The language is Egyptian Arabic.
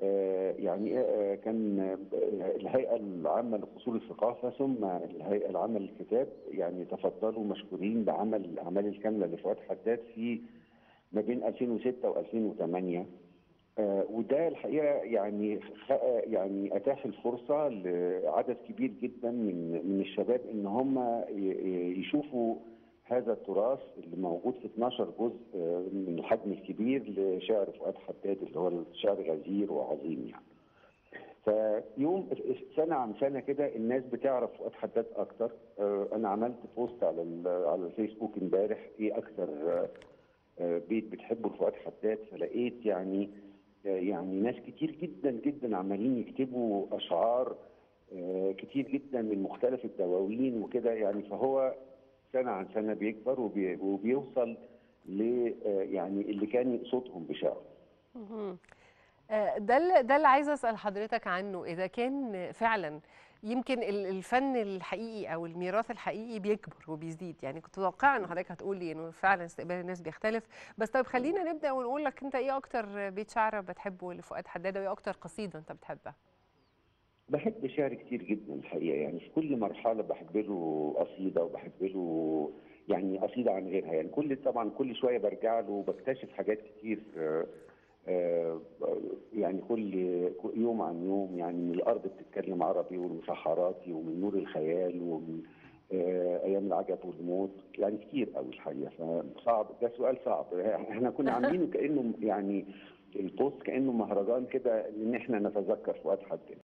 آه، يعني آه، كان آه، الهيئة العامة لأصول الثقافة ثم الهيئة العامة للكتاب يعني تفضلوا مشكورين بعمل الأعمال الكاملة لفؤاد حداد في ما بين 2006 و2008 وده الحقيقة يعني خ- يعني أتاح الفرصة لعدد كبير جدا من من الشباب إن هم ي- ي- يشوفوا هذا التراث اللي موجود في 12 جزء آه، من الحجم الكبير لشعر فؤاد حداد اللي هو الشعر غزير وعظيم يعني. فيوم سنه عن سنه كده الناس بتعرف فؤاد حداد اكتر آه، انا عملت بوست على ال- على الفيسبوك امبارح ايه اكتر آه، آه، بيت بتحبه لفؤاد حداد فلقيت يعني آه، يعني ناس كتير جدا جدا عمالين يكتبوا اشعار آه، كتير جدا من مختلف الدواوين وكده يعني فهو سنه عن سنه بيكبر وبي وبيوصل ل آه، يعني اللي كان يقصدهم بشعره مهم. آه، ده اللي ده اللي عايزه اسال حضرتك عنه اذا كان فعلا يمكن ال- الفن الحقيقي او الميراث الحقيقي بيكبر وبيزيد يعني كنت متوقعه ان حضرتك هتقولي انه فعلا استقبال الناس بيختلف بس طيب خلينا نبدا ونقول لك انت ايه اكتر بيت شعر بتحبه لفؤاد حداد وايه اكتر قصيده انت بتحبها بحب شعر كتير جدا الحقيقه يعني في كل مرحله بحب له قصيده وبحب له يعني قصيده عن غيرها يعني كل طبعا كل شويه برجع له وبكتشف حاجات كتير آه، آه، يعني كل يوم عن يوم يعني من الارض بتتكلم عربي والمسحراتي ومن نور الخيال ومن آه، ايام العجب والموت يعني كتير قوي الحقيقه فصعب ده سؤال صعب احنا كنا عاملينه كانه يعني البوست كانه مهرجان كده ان احنا نتذكر فؤاد حداد